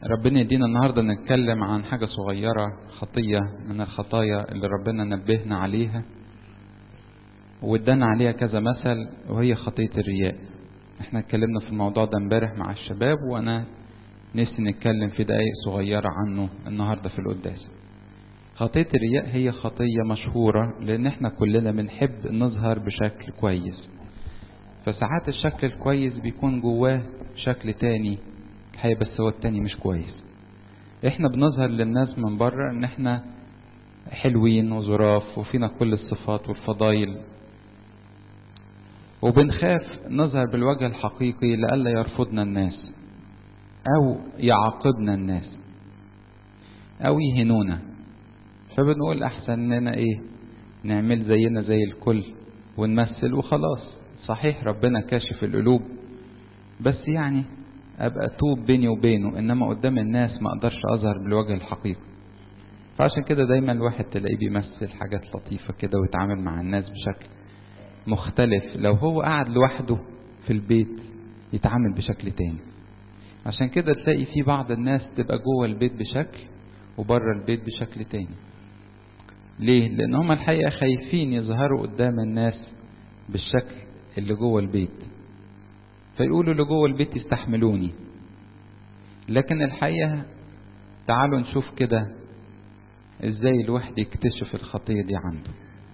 ربنا يدينا النهاردة نتكلم عن حاجة صغيرة خطية من الخطايا اللي ربنا نبهنا عليها وادانا عليها كذا مثل وهي خطية الرياء احنا اتكلمنا في الموضوع ده امبارح مع الشباب وانا نفسي نتكلم في دقايق صغيرة عنه النهاردة في القداس خطية الرياء هي خطية مشهورة لان احنا كلنا بنحب نظهر بشكل كويس فساعات الشكل الكويس بيكون جواه شكل تاني الحقيقة بس هو التاني مش كويس احنا بنظهر للناس من بره ان احنا حلوين وظراف وفينا كل الصفات والفضائل وبنخاف نظهر بالوجه الحقيقي لئلا يرفضنا الناس او يعاقبنا الناس او يهنونا فبنقول احسن اننا ايه نعمل زينا زي الكل ونمثل وخلاص صحيح ربنا كاشف القلوب بس يعني ابقى توب بيني وبينه انما قدام الناس ما اقدرش اظهر بالوجه الحقيقي فعشان كده دايما الواحد تلاقيه بيمثل حاجات لطيفة كده ويتعامل مع الناس بشكل مختلف لو هو قاعد لوحده في البيت يتعامل بشكل تاني عشان كده تلاقي في بعض الناس تبقى جوه البيت بشكل وبره البيت بشكل تاني ليه لان هم الحقيقة خايفين يظهروا قدام الناس بالشكل اللي جوه البيت فيقولوا اللي جوه البيت يستحملوني لكن الحقيقة تعالوا نشوف كده ازاي الواحد يكتشف الخطية دي عنده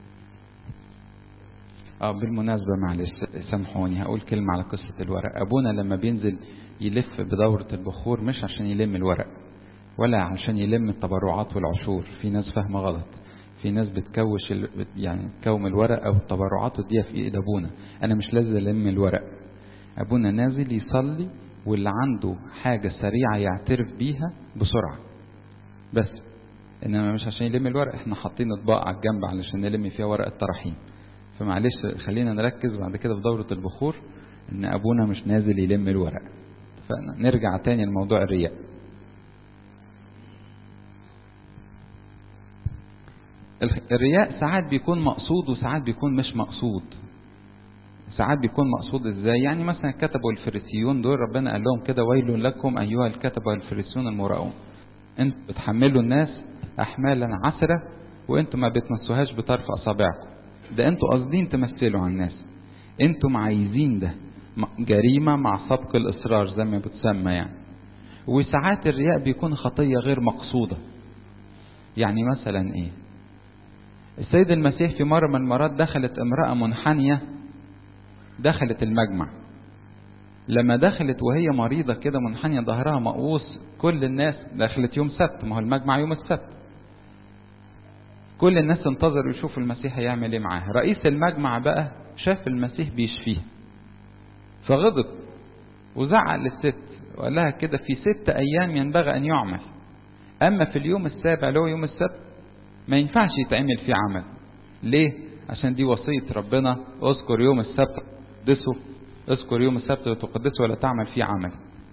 اه بالمناسبة معلش سامحوني هقول كلمة على قصة الورق ابونا لما بينزل يلف بدورة البخور مش عشان يلم الورق ولا عشان يلم التبرعات والعشور في ناس فاهمة غلط في ناس بتكوش ال... يعني تكوم الورق او التبرعات وديها في ايد ابونا انا مش لازم الم الورق ابونا نازل يصلي واللي عنده حاجة سريعة يعترف بيها بسرعة بس انما مش عشان يلم الورق احنا حاطين اطباق على الجنب علشان نلم فيها ورق الطراحين فمعلش خلينا نركز بعد كده في دورة البخور ان ابونا مش نازل يلم الورق فنرجع تاني لموضوع الرياء الرياء ساعات بيكون مقصود وساعات بيكون مش مقصود ساعات بيكون مقصود ازاي يعني مثلا كتبوا الفريسيون دول ربنا قال لهم كده ويل لكم ايها الكتبة والفريسيون المراؤون انتوا بتحملوا الناس احمالا عسرة وانتوا ما بتمسوهاش بطرف اصابعكم ده انتوا قاصدين تمثلوا على الناس انتوا عايزين ده جريمة مع سبق الاصرار زي ما بتسمى يعني وساعات الرياء بيكون خطية غير مقصودة يعني مثلا ايه السيد المسيح في مرة من المرات دخلت امرأة منحنية دخلت المجمع لما دخلت وهي مريضة كده منحنية ظهرها مقوس كل الناس دخلت يوم سبت ما هو المجمع يوم السبت كل الناس انتظروا يشوفوا المسيح هيعمل ايه معاها رئيس المجمع بقى شاف المسيح بيشفيه فغضب وزعق للست وقال لها كده في ست ايام ينبغي ان يعمل اما في اليوم السابع اللي هو يوم السبت ما ينفعش يتعمل فيه عمل ليه عشان دي وصية ربنا اذكر يوم السبت تقدسه اذكر يوم السبت وتقدسه ولا تعمل فيه عمل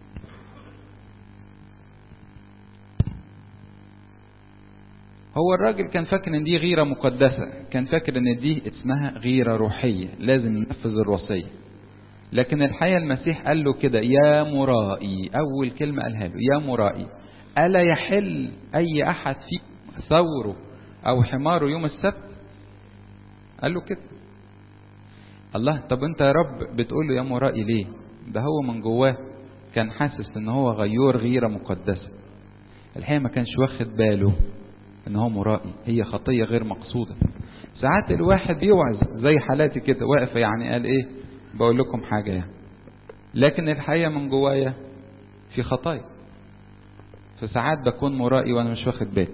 هو الراجل كان فاكر ان دي غيرة مقدسة كان فاكر ان دي اسمها غيرة روحية لازم ننفذ الوصية لكن الحقيقة المسيح قال له كده يا مرائي اول كلمة قالها له يا مرائي ألا يحل أي أحد في ثوره أو حماره يوم السبت قال له كده الله طب انت يا رب بتقول له يا مرائي ليه ده هو من جواه كان حاسس ان هو غيور غيرة مقدسة الحقيقة ما كانش واخد باله ان هو مرائي هي خطية غير مقصودة ساعات الواحد بيوعظ زي حالاتي كده واقف يعني قال ايه بقول لكم حاجة يعني لكن الحقيقة من جوايا في خطايا فساعات بكون مرائي وانا مش واخد بالي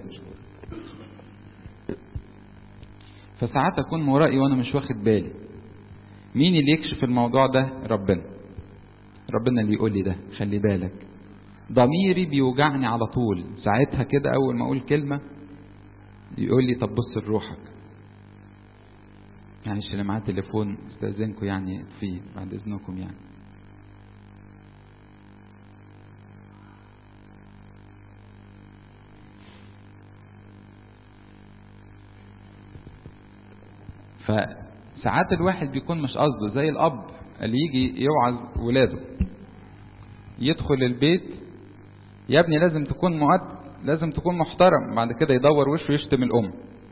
فساعات اكون مرائي وانا مش واخد بالي مين اللي يكشف الموضوع ده ربنا ربنا اللي يقول لي ده خلي بالك ضميري بيوجعني على طول ساعتها كده اول ما اقول كلمة يقول لي طب بص لروحك معلش اللي معاه تليفون استاذنكم يعني فيه بعد اذنكم يعني فساعات الواحد بيكون مش قصده زي الاب اللي يجي يوعظ ولاده يدخل البيت يا ابني لازم تكون مؤدب لازم تكون محترم بعد كده يدور وشه يشتم الام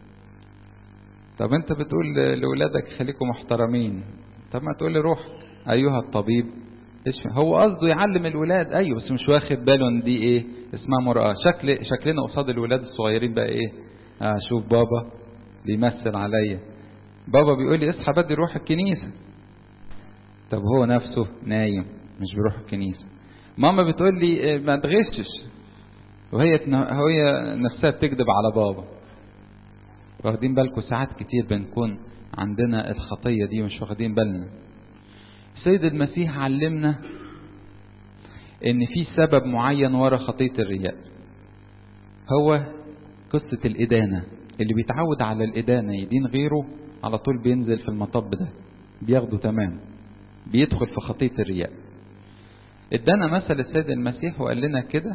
طب انت بتقول لاولادك خليكم محترمين طب ما تقول لي روح ايها الطبيب هو قصده يعلم الولاد ايوه بس مش واخد باله ان دي ايه اسمها مرأة شكل شكلنا قصاد الولاد الصغيرين بقى ايه اه شوف بابا بيمثل عليا بابا بيقول لي اصحى بدري روح الكنيسه طب هو نفسه نايم مش بيروح الكنيسه ماما بتقول لي ما تغشش وهي هي نفسها بتكذب على بابا واخدين بالكم ساعات كتير بنكون عندنا الخطية دي مش واخدين بالنا السيد المسيح علمنا ان في سبب معين ورا خطية الرياء هو قصة الإدانة اللي بيتعود على الإدانة يدين غيره على طول بينزل في المطب ده بياخده تمام بيدخل في خطية الرياء ادانا مثل السيد المسيح وقال لنا كده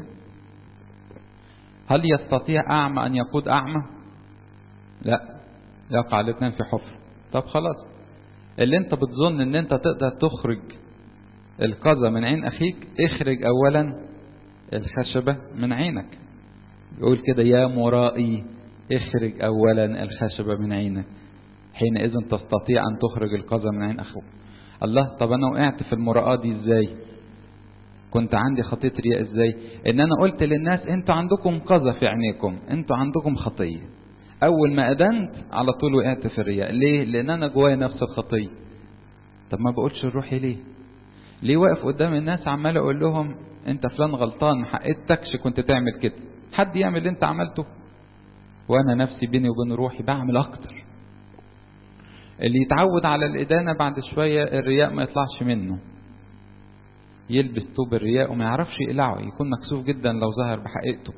هل يستطيع أعمى أن يقود أعمى لا يقع الاثنين في حفر طب خلاص اللي انت بتظن ان انت تقدر تخرج القذى من عين اخيك اخرج اولا الخشبة من عينك يقول كده يا مرائي اخرج اولا الخشبة من عينك حينئذ تستطيع ان تخرج القذى من عين اخوك الله طب انا وقعت في المراءة دي ازاي كنت عندي خطية رياء ازاي ان انا قلت للناس انتوا عندكم قذى في عينيكم انتوا عندكم خطية اول ما ادنت على طول وقعت في الرياء ليه لان انا جوايا نفس الخطية طب ما بقولش روحي ليه ليه واقف قدام الناس عمال اقول لهم انت فلان غلطان ما حقيقتكش كنت تعمل كده حد يعمل اللي انت عملته وانا نفسي بيني وبين روحي بعمل اكتر اللي يتعود على الادانة بعد شوية الرياء ما يطلعش منه يلبس ثوب الرياء وما يعرفش يقلعه يكون مكسوف جدا لو ظهر بحقيقته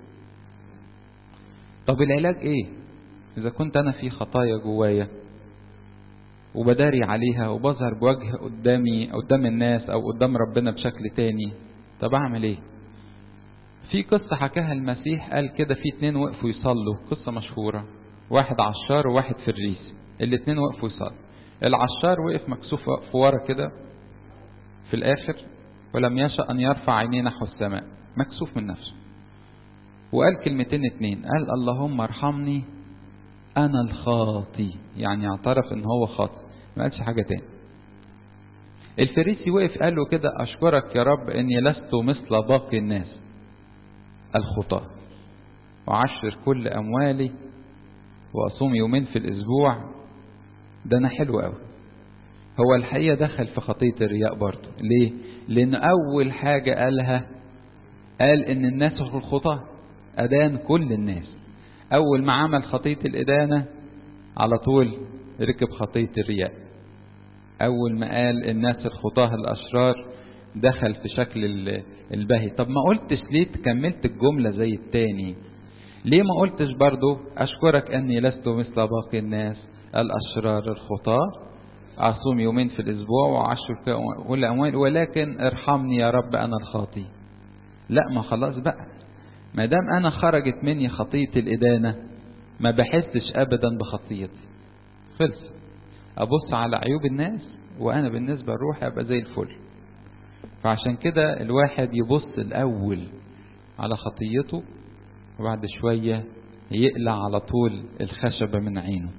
طب العلاج ايه اذا كنت انا في خطايا جوايا وبداري عليها وبظهر بوجه قدامي قدام الناس او قدام ربنا بشكل تاني طب اعمل ايه في قصة حكاها المسيح قال كده في اتنين وقفوا يصلوا قصة مشهورة واحد عشار وواحد فريسي الاتنين وقفوا يصلوا العشار وقف مكسوف في ورا كده في الاخر ولم يشأ ان يرفع عينيه نحو السماء مكسوف من نفسه وقال كلمتين اتنين قال اللهم ارحمني انا الخاطي يعني اعترف ان هو خاطي ما قالش حاجة تاني الفريسي وقف قال له كده اشكرك يا رب اني لست مثل باقي الناس الخطاة وعشر كل اموالي واصوم يومين في الاسبوع ده انا حلو قوي هو الحقيقة دخل في خطية الرياء برضه ليه لان اول حاجة قالها قال ان الناس الخطاة ادان كل الناس اول ما عمل خطية الادانة على طول ركب خطية الرياء اول ما قال الناس الخطاة الاشرار دخل في شكل البهي طب ما قلتش ليه كملت الجملة زي التاني ليه ما قلتش برضو اشكرك اني لست مثل باقي الناس الاشرار الخطاة اصوم يومين في الاسبوع وعشر كل اموال ولكن ارحمني يا رب انا الخاطي لا ما خلاص بقى ما دام انا خرجت مني خطية الادانة ما بحسش ابدا بخطيتي خلص ابص على عيوب الناس وانا بالنسبة لروحي ابقى زي الفل فعشان كده الواحد يبص الاول على خطيته وبعد شوية يقلع على طول الخشبة من عينه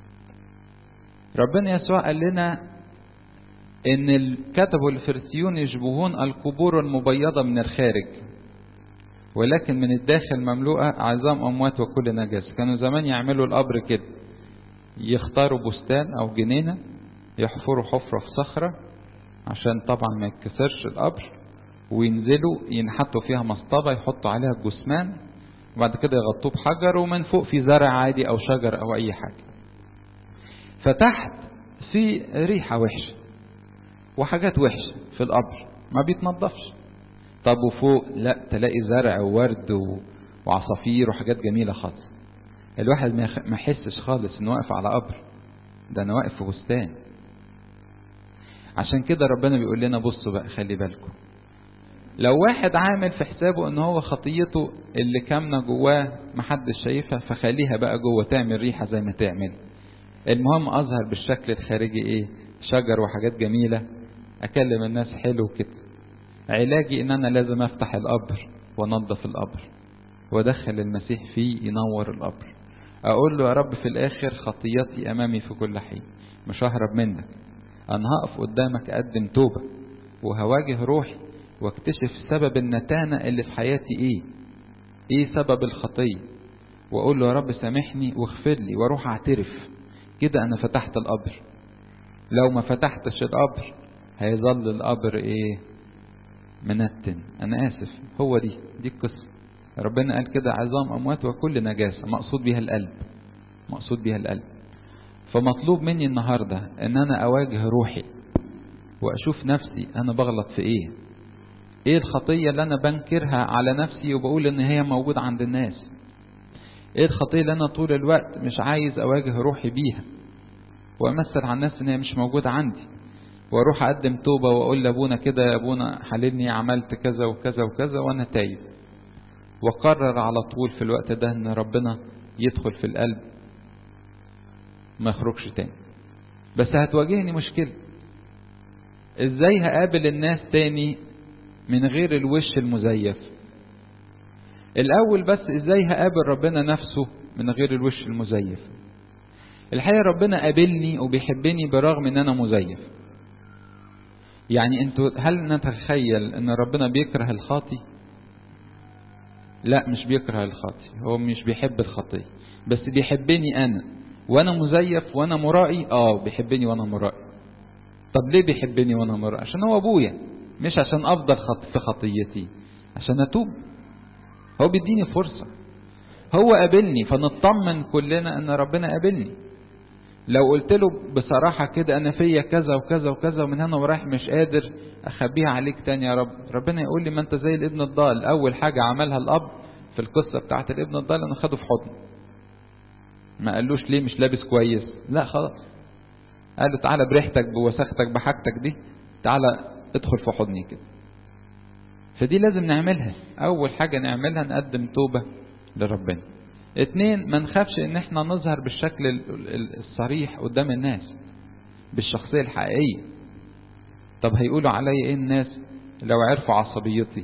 ربنا يسوع قال لنا ان الكتب والفرسيون يشبهون القبور المبيضة من الخارج ولكن من الداخل مملوءة عظام أموات وكل نجاسة كانوا زمان يعملوا القبر كده يختاروا بستان أو جنينة يحفروا حفرة في صخرة عشان طبعا ما يتكسرش القبر وينزلوا ينحتوا فيها مصطبة يحطوا عليها الجثمان وبعد كده يغطوه بحجر ومن فوق في زرع عادي أو شجر أو أي حاجة فتحت في ريحة وحشة وحاجات وحشة في القبر ما بيتنضفش طب وفوق لا تلاقي زرع وورد وعصافير وحاجات جميلة خالص الواحد ما يحسش خالص انه واقف على قبر ده انا واقف في بستان عشان كده ربنا بيقول لنا بصوا بقى خلي بالكم لو واحد عامل في حسابه ان هو خطيته اللي كامنه جواه محدش شايفها فخليها بقى جوه تعمل ريحه زي ما تعمل المهم اظهر بالشكل الخارجي ايه شجر وحاجات جميله اكلم الناس حلو كده علاجي ان انا لازم افتح القبر وانضف القبر وادخل المسيح فيه ينور القبر اقول له يا رب في الاخر خطيتي امامي في كل حين مش ههرب منك انا هقف قدامك اقدم توبة وهواجه روحي واكتشف سبب النتانة اللي في حياتي ايه ايه سبب الخطية واقول له يا رب سامحني واغفر لي واروح اعترف كده انا فتحت القبر لو ما فتحتش القبر هيظل القبر ايه منتن انا اسف هو دي دي القصة ربنا قال كده عظام اموات وكل نجاسة مقصود بيها القلب مقصود بيها القلب فمطلوب مني النهاردة ان انا اواجه روحي واشوف نفسي انا بغلط في ايه ايه الخطية اللي انا بنكرها على نفسي وبقول ان هي موجودة عند الناس ايه الخطية اللي انا طول الوقت مش عايز اواجه روحي بيها وامثل على الناس ان هي مش موجودة عندي واروح اقدم توبة واقول لابونا كده يا ابونا حللني عملت كذا وكذا وكذا وانا تايب وقرر على طول في الوقت ده ان ربنا يدخل في القلب ما يخرجش تاني بس هتواجهني مشكلة ازاي هقابل الناس تاني من غير الوش المزيف الاول بس ازاي هقابل ربنا نفسه من غير الوش المزيف الحقيقة ربنا قابلني وبيحبني برغم ان انا مزيف يعني انتوا هل نتخيل ان ربنا بيكره الخاطي لا مش بيكره الخاطي هو مش بيحب الخطية بس بيحبني انا وانا مزيف وانا مرائي اه بيحبني وانا مرائي طب ليه بيحبني وانا مرائي عشان هو ابويا مش عشان افضل خط في خطيتي عشان اتوب هو بيديني فرصة هو قابلني فنطمن كلنا ان ربنا قابلني لو قلت له بصراحة كده انا فيا كذا وكذا وكذا ومن هنا ورايح مش قادر اخبيها عليك تاني يا رب ربنا يقول لي ما انت زي الابن الضال اول حاجة عملها الاب في القصة بتاعت الابن الضال انا خده في حضنه ما قالوش ليه مش لابس كويس لا خلاص قال له تعالى بريحتك بوساختك بحاجتك دي تعالى ادخل في حضني كده فدي لازم نعملها اول حاجة نعملها نقدم توبة لربنا اتنين ما نخافش ان احنا نظهر بالشكل الصريح قدام الناس بالشخصية الحقيقية طب هيقولوا عليا ايه الناس لو عرفوا عصبيتي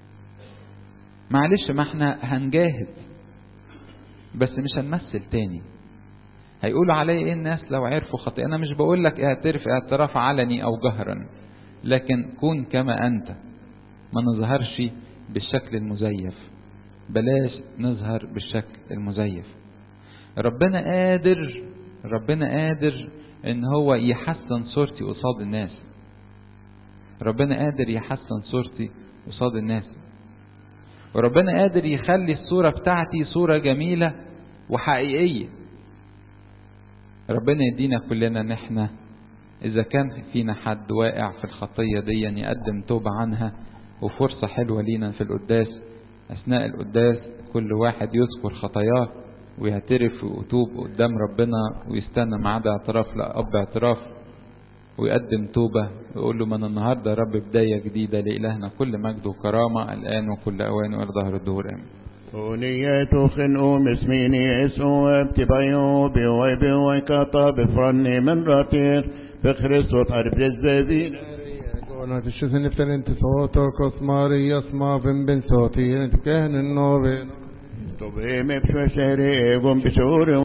معلش ما احنا هنجاهد بس مش هنمثل تاني هيقولوا عليا ايه الناس لو عرفوا خطيئة انا مش بقول لك اعترف اعتراف علني او جهرا لكن كن كما انت ما نظهرش بالشكل المزيف بلاش نظهر بالشكل المزيف ربنا قادر ربنا قادر ان هو يحسن صورتي قصاد الناس ربنا قادر يحسن صورتي قصاد الناس وربنا قادر يخلي الصورة بتاعتي صورة جميلة وحقيقية ربنا يدينا كلنا ان احنا اذا كان فينا حد واقع في الخطية دي يقدم توبة عنها وفرصة حلوة لينا في القداس أثناء القداس كل واحد يذكر خطاياه ويعترف ويتوب قدام ربنا ويستنى ميعاد اعتراف لأب اعتراف ويقدم توبة ويقول له من النهاردة يا رب بداية جديدة لإلهنا كل مجد وكرامة الآن وكل أوان وإلى ظهر الدهور آمين ونيتو خنقو مسميني يسوع ابتبايو بيوي بيوي كاتا بفرني من راتير بخريستوس عرف الزبين Ona të shësën i ftërin të soto, kosmari jasmavën ben soti, në të kehën në nove. طب ايه مبشوشري قم بشور